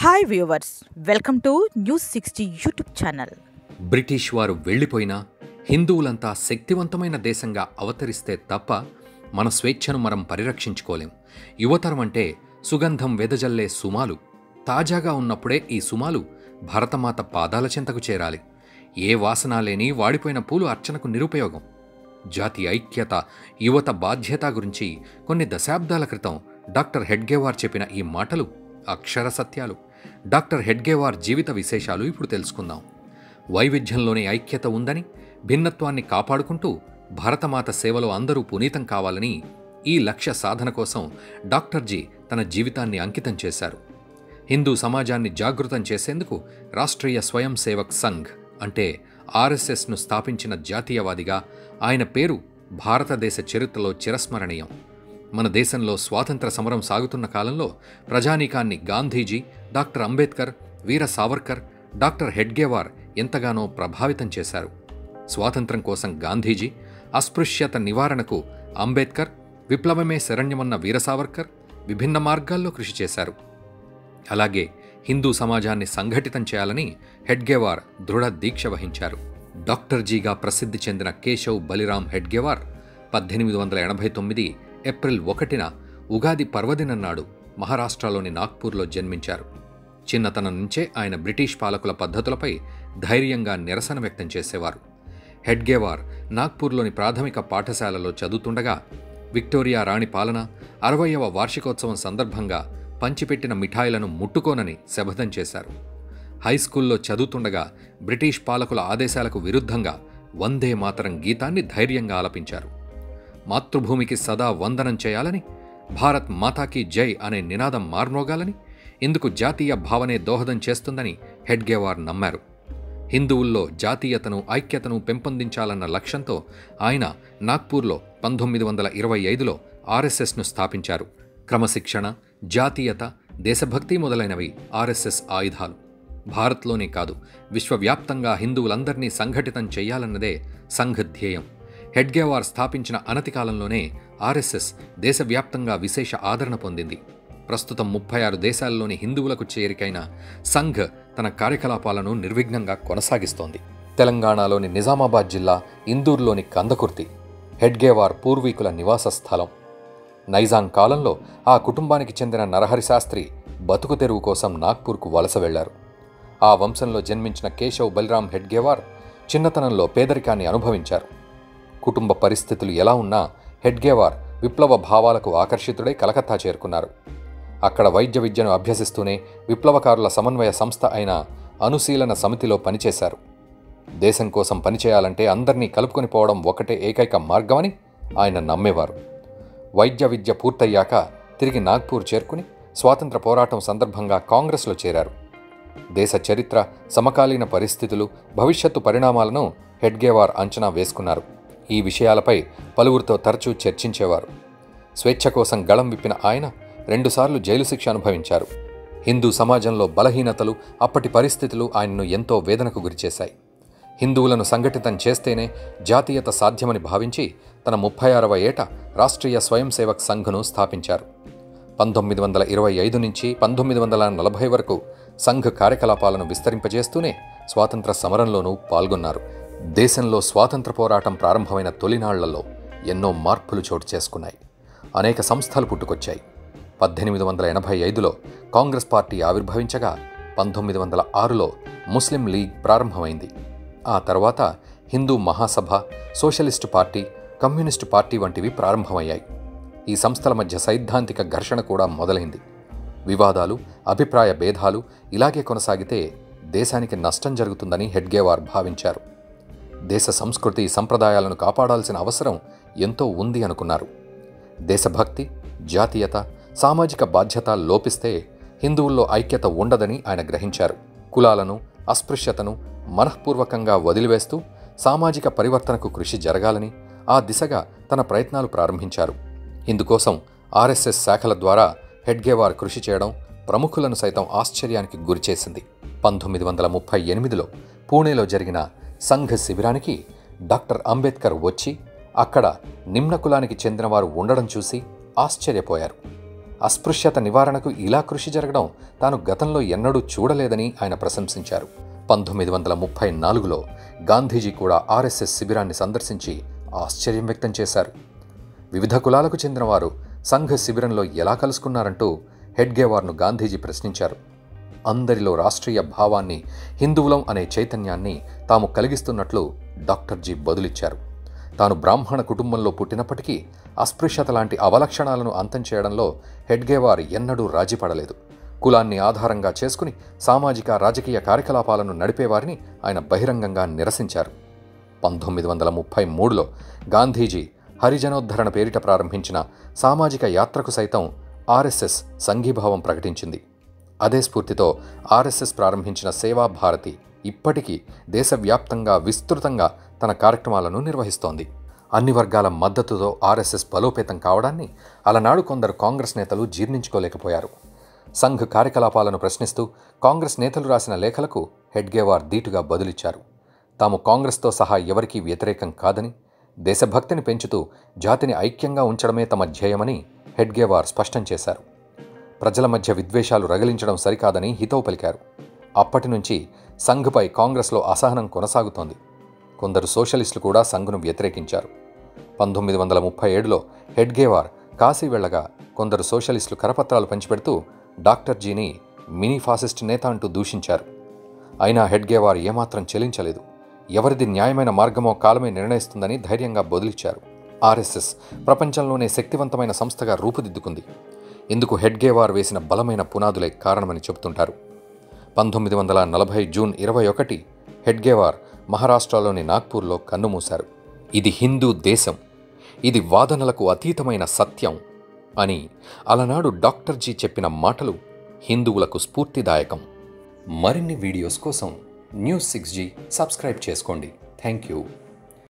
hi viewers welcome to News sixty YouTube channel British వారు వెళ్ళిపోయినా హిందువులంతా శక్తివంతమైన దేశంగా అవతరిస్తే తప్ప మన స్వేచ్ఛను మనం పరిరక్షించుకోలేం యువతరం అంటే సుగంధం వెదజల్లే సుమాలు తాజాగా ఉన్నప్పుడే ఈ సుమాలు భరతమాత పాదాల చెంతకు చేరాలి ఏ వాసన లేని వాడిపోయిన పూలు అర్చనకు నిరుపయోగం జాతి ఐక్యత యువత బాధ్యత గురించి కొన్ని దశాబ్దాల క్రితం డాక్టర్ హెడ్గేవార్ చెప్పిన ఈ మాటలు అక్షర సత్యాలు డాక్టర్ హెడ్గేవార్ జీవిత విశేషాలు ఇప్పుడు తెలుసుకుందాం వైవిధ్యంలోని ఐక్యత ఉందని భిన్నత్వాన్ని కాపాడుకుంటూ భారతమాత సేవలో అందరూ పునీతం కావాలని ఈ లక్ష్య సాధన కోసం డాక్టర్ జీ తన జీవితాన్ని అంకితం చేశారు హిందూ సమాజాన్ని జాగృతం చేసేందుకు రాష్ట్రీయ స్వయం సేవక్ సంఘ్ అంటే ఆర్ఎస్ఎస్ను స్థాపించిన జాతీయవాదిగా ఆయన పేరు భారతదేశ చరిత్రలో చిరస్మరణీయం మన దేశంలో స్వాతంత్ర సమరం సాగుతున్న కాలంలో ప్రజానీకాన్ని గాంధీజీ డాక్టర్ అంబేద్కర్ వీర సావర్కర్ డాక్టర్ హెడ్గేవార్ ఎంతగానో ప్రభావితం చేశారు స్వాతంత్రం కోసం గాంధీజీ అస్పృశ్యత నివారణకు అంబేద్కర్ విప్లవమే శరణ్యమన్న వీర సావర్కర్ విభిన్న మార్గాల్లో కృషి చేశారు అలాగే హిందూ సమాజాన్ని సంఘటితం చేయాలని హెడ్గేవార్ దృఢ దీక్ష వహించారు డాక్టర్ జీగా ప్రసిద్ధి చెందిన కేశవ్ బలిరామ్ హెడ్గేవార్ పద్దెనిమిది వందల ఎనభై తొమ్మిది ఏప్రిల్ ఒకటిన ఉగాది పర్వదినం నాడు మహారాష్ట్రలోని నాగ్పూర్లో జన్మించారు చిన్నతనం నుంచే ఆయన బ్రిటిష్ పాలకుల పద్ధతులపై ధైర్యంగా నిరసన వ్యక్తం చేసేవారు హెడ్గేవార్ నాగ్పూర్లోని ప్రాథమిక పాఠశాలలో చదువుతుండగా విక్టోరియా రాణి పాలన అరవయవ వార్షికోత్సవం సందర్భంగా పంచిపెట్టిన మిఠాయిలను ముట్టుకోనని శపథం చేశారు హైస్కూల్లో చదువుతుండగా బ్రిటిష్ పాలకుల ఆదేశాలకు విరుద్ధంగా వందే మాతరం గీతాన్ని ధైర్యంగా ఆలపించారు మాతృభూమికి సదా వందనం చేయాలని భారత్ మాతాకి జై అనే నినాదం మార్మోగాలని ఇందుకు జాతీయ భావనే దోహదం చేస్తుందని హెడ్గేవార్ నమ్మారు హిందువుల్లో జాతీయతను ఐక్యతను పెంపొందించాలన్న లక్ష్యంతో ఆయన నాగ్పూర్లో పంతొమ్మిది వందల ఇరవై ఐదులో ఆర్ఎస్ఎస్ను స్థాపించారు క్రమశిక్షణ జాతీయత దేశభక్తి మొదలైనవి ఆర్ఎస్ఎస్ ఆయుధాలు భారత్లోనే కాదు విశ్వవ్యాప్తంగా హిందువులందరినీ సంఘటితం చేయాలన్నదే సంఘ్ ధ్యేయం హెడ్గేవార్ స్థాపించిన అనతి కాలంలోనే ఆర్ఎస్ఎస్ దేశవ్యాప్తంగా విశేష ఆదరణ పొందింది ప్రస్తుతం ముప్పై ఆరు దేశాల్లోని హిందువులకు చేరికైన సంఘ్ తన కార్యకలాపాలను నిర్విఘ్నంగా కొనసాగిస్తోంది తెలంగాణలోని నిజామాబాద్ జిల్లా ఇందూర్లోని కందకుర్తి హెడ్గేవార్ పూర్వీకుల నివాస స్థలం నైజాం కాలంలో ఆ కుటుంబానికి చెందిన నరహరి శాస్త్రి బతుకు తెరువు కోసం నాగ్పూర్కు వలస వెళ్లారు ఆ వంశంలో జన్మించిన కేశవ్ బలరాం హెడ్గేవార్ చిన్నతనంలో పేదరికాన్ని అనుభవించారు కుటుంబ పరిస్థితులు ఎలా ఉన్నా హెడ్గేవార్ విప్లవ భావాలకు ఆకర్షితుడై కలకత్తా చేరుకున్నారు అక్కడ వైద్య విద్యను అభ్యసిస్తూనే విప్లవకారుల సమన్వయ సంస్థ అయిన అనుశీలన సమితిలో పనిచేశారు దేశం కోసం పనిచేయాలంటే అందరినీ కలుపుకొని పోవడం ఒకటే ఏకైక మార్గమని ఆయన నమ్మేవారు వైద్య విద్య పూర్తయ్యాక తిరిగి నాగ్పూర్ చేరుకుని స్వాతంత్ర పోరాటం సందర్భంగా కాంగ్రెస్లో చేరారు దేశ చరిత్ర సమకాలీన పరిస్థితులు భవిష్యత్తు పరిణామాలను హెడ్గేవార్ అంచనా వేసుకున్నారు ఈ విషయాలపై పలువురితో తరచూ చర్చించేవారు స్వేచ్ఛ కోసం గళం విప్పిన ఆయన రెండుసార్లు జైలు శిక్ష అనుభవించారు హిందూ సమాజంలో బలహీనతలు అప్పటి పరిస్థితులు ఆయన్ను ఎంతో వేదనకు గురిచేశాయి హిందువులను సంఘటితం చేస్తేనే జాతీయత సాధ్యమని భావించి తన ముప్పై ఆరవ ఏట రాష్ట్రీయ స్వయం సేవక్ సంఘ్ను స్థాపించారు పంతొమ్మిది వందల ఇరవై ఐదు నుంచి పంతొమ్మిది వందల నలభై వరకు సంఘ్ కార్యకలాపాలను విస్తరింపజేస్తూనే స్వాతంత్ర సమరంలోనూ పాల్గొన్నారు దేశంలో స్వాతంత్ర పోరాటం ప్రారంభమైన తొలినాళ్లలో ఎన్నో మార్పులు చోటు చేసుకున్నాయి అనేక సంస్థలు పుట్టుకొచ్చాయి పద్దెనిమిది వందల ఎనభై ఐదులో కాంగ్రెస్ పార్టీ ఆవిర్భవించగా పంతొమ్మిది వందల ఆరులో ముస్లిం లీగ్ ప్రారంభమైంది ఆ తర్వాత Hindu Mahasabha socialist party communist party వంటివి ప్రారంభమయ్యాయి ఈ సంస్థల మధ్య సైద్ధాంతిక ఘర్షణ కూడా మొదలైంది వివాదాలు అభిప్రాయ భేదాలు ఇలాగే కొనసాగితే దేశానికి నష్టం జరుగుతుందని హెడ్గేవార్ భావించారు దేశ సంస్కృతి సంప్రదాయాలను కాపాడాల్సిన అవసరం ఎంతో ఉంది అనుకున్నారు దేశభక్తి జాతీయత సామాజిక బాధ్యత లోపిస్తే హిందువుల్లో ఐక్యత ఉండదని ఆయన గ్రహించారు కులాలను అస్పృశ్యతను మనఃపూర్వకంగా వదిలివేస్తూ సామాజిక పరివర్తనకు కృషి జరగాలని ఆ దిశగా తన ప్రయత్నాలు ప్రారంభించారు ఇందుకోసం ఆర్ఎస్ఎస్ శాఖల ద్వారా హెడ్గేవార్ కృషి చేయడం ప్రముఖులను సైతం ఆశ్చర్యానికి గురిచేసింది పంతొమ్మిది వందల ముప్పై ఎనిమిదిలో పూణేలో జరిగిన సంఘ శిబిరానికి డాక్టర్ అంబేద్కర్ వచ్చి అక్కడ నిమ్న కులానికి చెందినవారు ఉండడం చూసి ఆశ్చర్యపోయారు అస్పృశ్యత నివారణకు ఇలా కృషి జరగడం తాను గతంలో ఎన్నడూ చూడలేదని ఆయన ప్రశంసించారు పంతొమ్మిది వందల ముప్పై నాలుగులో గాంధీజీ కూడా ఆర్ఎస్ఎస్ శిబిరాన్ని సందర్శించి ఆశ్చర్యం వ్యక్తం చేశారు వివిధ కులాలకు చెందిన వారు సంఘ శిబిరంలో ఎలా కలుసుకున్నారంటూ హెడ్గేవార్ను గాంధీజీ ప్రశ్నించారు అందరిలో రాష్ట్రీయ భావాన్ని హిందువులం అనే చైతన్యాన్ని తాము కలిగిస్తున్నట్లు డాక్టర్ జీ బదులిచ్చారు తాను బ్రాహ్మణ కుటుంబంలో పుట్టినప్పటికీ అస్పృశ్యత లాంటి అవలక్షణాలను అంతం చేయడంలో హెడ్గేవార్ ఎన్నడూ రాజీపడలేదు కులాన్ని ఆధారంగా చేసుకుని సామాజిక రాజకీయ కార్యకలాపాలను నడిపేవారిని ఆయన బహిరంగంగా నిరసించారు పంతొమ్మిది వందల ముప్పై మూడులో గాంధీజీ హరిజనోద్ధరణ పేరిట ప్రారంభించిన సామాజిక యాత్రకు సైతం ఆర్ఎస్ఎస్ సంఘీభావం ప్రకటించింది అదే స్ఫూర్తితో ఆర్ఎస్ఎస్ ప్రారంభించిన సేవా భారతి ఇప్పటికీ దేశవ్యాప్తంగా విస్తృతంగా తన కార్యక్రమాలను నిర్వహిస్తోంది అన్ని వర్గాల మద్దతుతో ఆర్ఎస్ఎస్ బలోపేతం కావడాన్ని అలనాడు కొందరు కాంగ్రెస్ నేతలు జీర్ణించుకోలేకపోయారు సంఘ్ కార్యకలాపాలను ప్రశ్నిస్తూ కాంగ్రెస్ నేతలు రాసిన లేఖలకు హెడ్గేవార్ ధీటుగా బదులిచ్చారు తాము కాంగ్రెస్తో సహా ఎవరికీ వ్యతిరేకం కాదని దేశభక్తిని పెంచుతూ జాతిని ఐక్యంగా ఉంచడమే తమ ధ్యేయమని హెడ్గేవార్ స్పష్టం చేశారు ప్రజల మధ్య విద్వేషాలు రగిలించడం సరికాదని హితవు పలికారు అప్పటి నుంచి సంఘ్పై కాంగ్రెస్లో అసహనం కొనసాగుతోంది కొందరు సోషలిస్టులు కూడా సంఘ్ను వ్యతిరేకించారు పంతొమ్మిది వందల ముప్పై ఏడులో హెడ్గేవార్ కాశీ వెళ్ళగా కొందరు సోషలిస్టులు కరపత్రాలు పంచిపెడుతూ డాక్టర్ జీని మినీ ఫాసిస్ట్ నేత అంటూ దూషించారు అయినా హెడ్గేవార్ ఏమాత్రం చెలించలేదు ఎవరిది న్యాయమైన మార్గమో కాలమే నిర్ణయిస్తుందని ధైర్యంగా బదులిచ్చారు ఆర్ఎస్ఎస్ ప్రపంచంలోనే శక్తివంతమైన సంస్థగా రూపుదిద్దుకుంది ఇందుకు హెడ్గేవార్ వేసిన బలమైన పునాదులే కారణమని చెబుతుంటారు పంతొమ్మిది వందల నలభై జూన్ ఇరవై ఒకటి హెడ్గేవార్ మహారాష్ట్రలోని నాగ్పూర్లో కన్నుమూశారు ఇది హిందూ దేశం ఇది వాదనలకు అతీతమైన సత్యం అని అలనాడు డాక్టర్ జీ చెప్పిన మాటలు హిందువులకు స్ఫూర్తిదాయకం మరిన్ని వీడియోస్ కోసం న్యూస్ సిక్స్ జీ సబ్స్క్రైబ్ చేసుకోండి థ్యాంక్ యూ